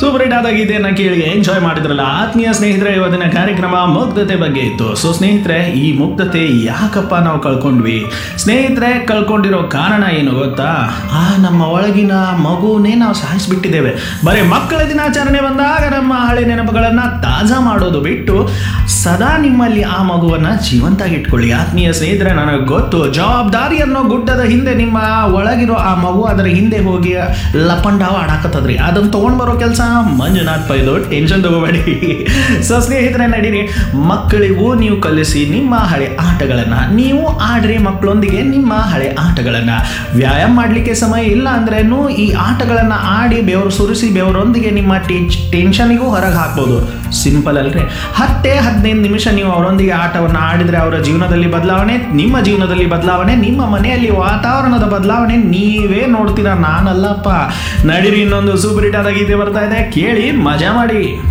super hit ಆದ ಗೀತೆಯನ್ನ ಕೇಳಿ ಎಂಜಾಯ್ ಮಾಡಿದ್ರಲ್ಲ ಆತ್ಮೀಯ ಸ್ನೇಹಿತರೆ ಇವತ್ತಿನ ಕಾರ್ಯಕ್ರಮ ಮುಗ್ಧತೆ ಬಗ್ಗೆ ಇತ್ತು ಸೊ ಸ್ನೇಹಿತರೆ ಈ ಮುಗ್ಧತೆ ಯಾಕಪ್ಪ ನಾವು ಕಳ್ಕೊಂಡ್ವಿ ಸ್ನೇಹಿತರೆ ಕಳ್ಕೊಂಡಿರೋ ಕಾರಣ ಏನು ಗೊತ್ತಾ ಆ ನಮ್ಮ ಒಳಗಿನ ಮಗುನೇ ನಾವು ಸಾಯಿಸ್ಬಿಟ್ಟಿದ್ದೇವೆ ಬರೀ ಮಕ್ಕಳ ದಿನಾಚರಣೆ ಬಂದಾಗ ನಮ್ಮ ಹಳೆ ನೆನಪುಗಳನ್ನ ತಾಜಾ ಮಾಡೋದು ಬಿಟ್ಟು ಸದಾ ನಿಮ್ಮಲ್ಲಿ ಆ ಮಗುವನ್ನ ಜೀವಂತಾಗಿ ಇಟ್ಕೊಳ್ಳಿ ಆತ್ಮೀಯ ಸ್ನೇಹಿತರೆ ನನಗೆ ಗೊತ್ತು ಜವಾಬ್ದಾರಿ ಅನ್ನೋ ಗುಡ್ಡದ ಹಿಂದೆ ನಿಮ್ಮ ಒಳಗಿರೋ ಆ ಮಗು ಅದರ ಹಿಂದೆ ಹೋಗಿ ಲಪಂಡಾವ ಆಡಾಕತ್ತದ್ರಿ ಅದನ್ನ ತಗೊಂಡ್ ಬರೋ ಕೆಲಸ ಮಂಜುನಾಥ್ ಪೈದು ಟೆನ್ಷನ್ ತಗೋಬೇಡಿ ಸೊ ಸ್ನೇಹಿತರೆ ನಡೀರಿ ಮಕ್ಕಳಿಗೂ ನೀವು ಕಲಿಸಿ ನಿಮ್ಮ ಹಳೆ ಆಟಗಳನ್ನ ನೀವು ಆಡ್ರಿ ಮಕ್ಕಳೊಂದಿಗೆ ನಿಮ್ಮ ಹಳೆ ಆಟಗಳನ್ನ ವ್ಯಾಯಾಮ ಮಾಡಲಿಕ್ಕೆ ಸಮಯ ಇಲ್ಲ ಅಂದ್ರೇನು ಈ ಆಟಗಳನ್ನ ಆಡಿ ಬೆವರು ಸುರಿಸಿ ಬೆವರೊಂದಿಗೆ ನಿಮ್ಮ ಟೀಚ್ ಟೆನ್ಷನಿಗೂ ಹೊರಗೆ ಹಾಕ್ಬೋದು ಸಿಂಪಲ್ ಅಲ್ರಿ ಹತ್ತೇ ಹದಿನೈದು ನಿಮಿಷ ನೀವು ಅವರೊಂದಿಗೆ ಆಟವನ್ನು ಆಡಿದ್ರೆ ಅವರ ಜೀವನದಲ್ಲಿ ಬದಲಾವಣೆ ನಿಮ್ಮ ಜೀವನದಲ್ಲಿ ಬದಲಾವಣೆ ನಿಮ್ಮ ಮನೆಯಲ್ಲಿ ವಾತಾವರಣದ ಬದಲಾವಣೆ ನೀವೇ ನೋಡ್ತೀರಾ ನಾನಲ್ಲಪ್ಪ ನಡೀರಿ ಇನ್ನೊಂದು ಸೂಪರ್ ಹಿಟ್ ಆದ ಗೀತೆ ಬರ್ತಾ ಇದೆ ಕೇಳಿ ಮಜಾ ಮಾಡಿ